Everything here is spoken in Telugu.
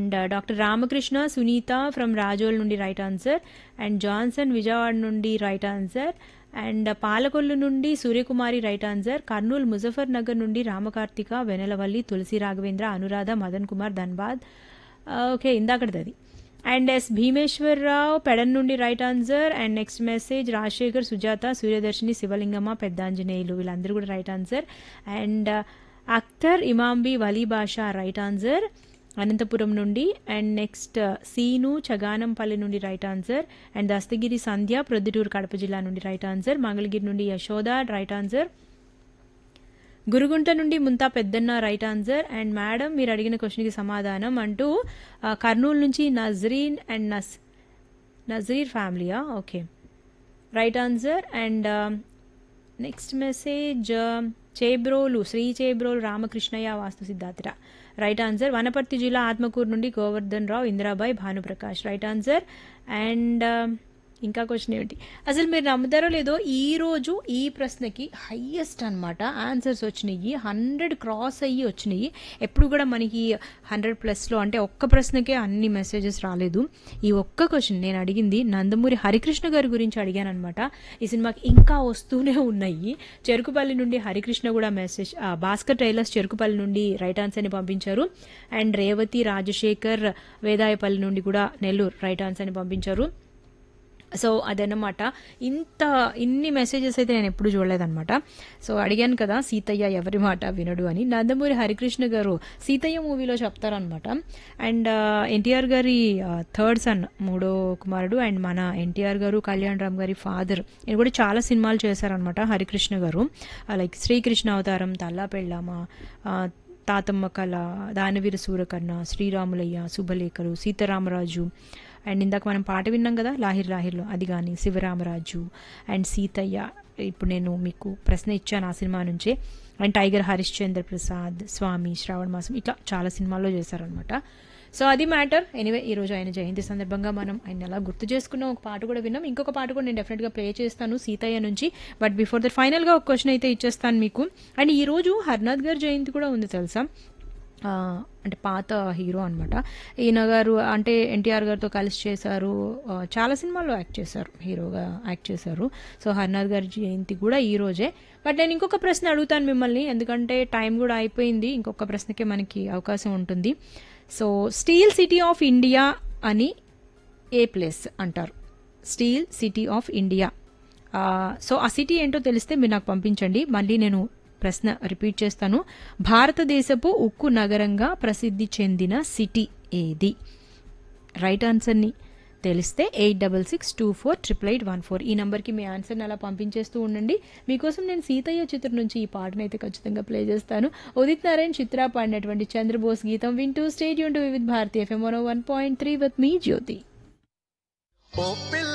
and doctor Ramakrishna Sunitha from Rajol నుండి right answer and Johnson Vijayawada నుండి రైట్ ఆన్సర్ అండ్ పాలకొల్లు నుండి సూర్యకుమారి రైట్ ఆన్సర్ కర్నూలు ముజఫర్ నగర్ నుండి రామకార్తిక వెనలవల్లి తులసి రాఘవేంద్ర అనురాధ మదన్ కుమార్ ధన్బాద్ ఓకే ఇందాకటిది అది అండ్ ఎస్ భీమేశ్వరరావు పెడన్ నుండి right answer and next message Rajasekhar Sujatha Suryadarshini Sivalingamma Peddanjaneyulu వీళ్ళందరూ కూడా right answer and Akhtar Imambi Vali Basha right answer Anantapuram నుండి అండ్ నెక్స్ట్ సీను చగానంపల్లి నుండి right answer and Dastagiri Sandhya Proddatur Kadapa జిల్లా నుండి రైట్ ఆన్సర్ మంగళగిరి నుండి యశోద రైట్ ఆన్సర్ గురుగుంట నుండి ముంతా పెద్దన్న రైట్ ఆన్సర్ అండ్ మేడం మీరు అడిగిన క్వశ్చన్కి సమాధానం అంటూ ఆ, కర్నూలు నుంచి నజరీన్ అండ్ నస్ నజరీర్ ఫ్యామిలీయా okay right answer and next message Chebrolu Shri Chebrolu Ramakrishnaiah వాస్తు సిద్ధార్థ రైట్ ఆన్సర్ వనపర్తి జిల్లా ఆత్మకూరు నుండి Govardhan Rao Indirabai Bhanuprakash right answer and ఇంకా క్వశ్చన్ ఏమిటి అసలు మీరు నమ్ముతారో లేదో ఈ రోజు ఈ ప్రశ్నకి హయ్యెస్ట్ అన్నమాట ఆన్సర్స్ వచ్చినాయి హండ్రెడ్ క్రాస్ అయ్యి వచ్చినాయి ఎప్పుడు కూడా మనకి హండ్రెడ్ ప్లస్లో అంటే ఒక్క ప్రశ్నకే అన్ని మెసేజెస్ రాలేదు ఈ ఒక్క క్వశ్చన్ నేను అడిగింది నందమూరి హరికృష్ణ గారి గురించి అడిగాను అనమాట ఈ సినిమాకి ఇంకా వస్తూనే ఉన్నాయి చెరుకుపల్లి నుండి హరికృష్ణ కూడా మెసేజ్ ఆ, భాస్కర్ టైలర్స్ చెరుకుపల్లి నుండి రైట్ ఆన్సర్ని పంపించారు అండ్ రేవతి రాజశేఖర్ వేదాయపల్లి నుండి కూడా నెల్లూరు రైట్ ఆన్సర్ని పంపించారు సో అదన్నమాట ఇంత ఇన్ని మెసేజెస్ అయితే నేను ఎప్పుడు చూడలేదన్నమాట సో అడిగాను కదా సీతయ్య ఎవరి మాట వినడు అని నందమూరి హరికృష్ణ గారు సీతయ్య మూవీలో చెప్తారనమాట అండ్ ఎన్టీఆర్ గారి థర్డ్ సన్ మూడో కుమారుడు అండ్ మన ఎన్టీఆర్ గారు కళ్యాణ్ రామ్ గారి ఫాదర్ ఈయన కూడా చాలా సినిమాలు చేశారనమాట హరికృష్ణ గారు లైక్ శ్రీకృష్ణ అవతారం తల్లా పెళ్ళామ ఆ, తాతమ్మ కళ దానవీర సూరకర్ణ శ్రీరాములయ్య శుభలేఖరు సీతారామరాజు అండ్ ఇందాక మనం పాట విన్నాం కదా లాహిర్ లాహిర్లో అది కానీ శివరామరాజు అండ్ సీతయ్య ఇప్పుడు నేను మీకు ప్రశ్న ఇచ్చాను ఆ సినిమా నుంచే అండ్ టైగర్ హరిశ్చంద్ర ప్రసాద్ స్వామి శ్రావణ మాసం ఇట్లా చాలా సినిమాల్లో చేశారనమాట సో అది మ్యాటర్ ఎనీవే ఈ రోజు ఆయన జయంతి సందర్భంగా మనం ఆయన ఎలా గుర్తు చేసుకున్నాం ఒక పాట కూడా విన్నాం ఇంకొక పాట కూడా నేను డెఫినెట్గా ప్లే చేస్తాను సీతయ్య నుంచి బట్ బిఫోర్ దట్ ఫైనల్గా ఒక క్వశ్చన్ అయితే ఇచ్చేస్తాను మీకు అండ్ ఈ రోజు హర్నాథ్ గారి జయంతి కూడా ఉంది తెలుసా ఆ, అంటే పాత హీరో అనమాట ఈయన గారు అంటే ఎన్టీఆర్ గారితో కలిసి చేశారు ఆ, చాలా సినిమాల్లో యాక్ట్ చేశారు హీరోగా యాక్ట్ చేశారు సో హర్నాథ్ గారి జయంతి కూడా ఈ రోజే బట్ నేను ఇంకొక ప్రశ్న అడుగుతాను మిమ్మల్ని ఎందుకంటే టైం కూడా అయిపోయింది ఇంకొక ప్రశ్నకే మనకి అవకాశం ఉంటుంది so steel city of India అని ఏ ప్లేస్ అంటారు స్టీల్ సిటీ ఆఫ్ ఇండియా ఆ, సో ఆ సిటీ ఏంటో తెలిస్తే మీరు నాకు పంపించండి మళ్ళీ నేను ప్రశ్న రిపీట్ చేస్తాను భారతదేశపు ఉక్కు నగరంగా ప్రసిద్ధి చెందిన సిటీ ఏది రైట్ ఆన్సర్ని తెలిస్తే eight double six two four triple eight one four ఈ నెంబర్కి మీ ఆన్సర్ని అలా పంపించేస్తూ ఉండండి మీకోసం నేను సీతయ్య చిత్రం నుంచి ఈ పాటను అయితే ఖచ్చితంగా ప్లే చేస్తాను ఉదిత్ నారాయణ్ చిత్ర పాడినటువంటి చంద్రబోస్ గీతం వింటూ stay tuned to Vividh Bharati FM one point three with me Jyothi ఓ పిల్ల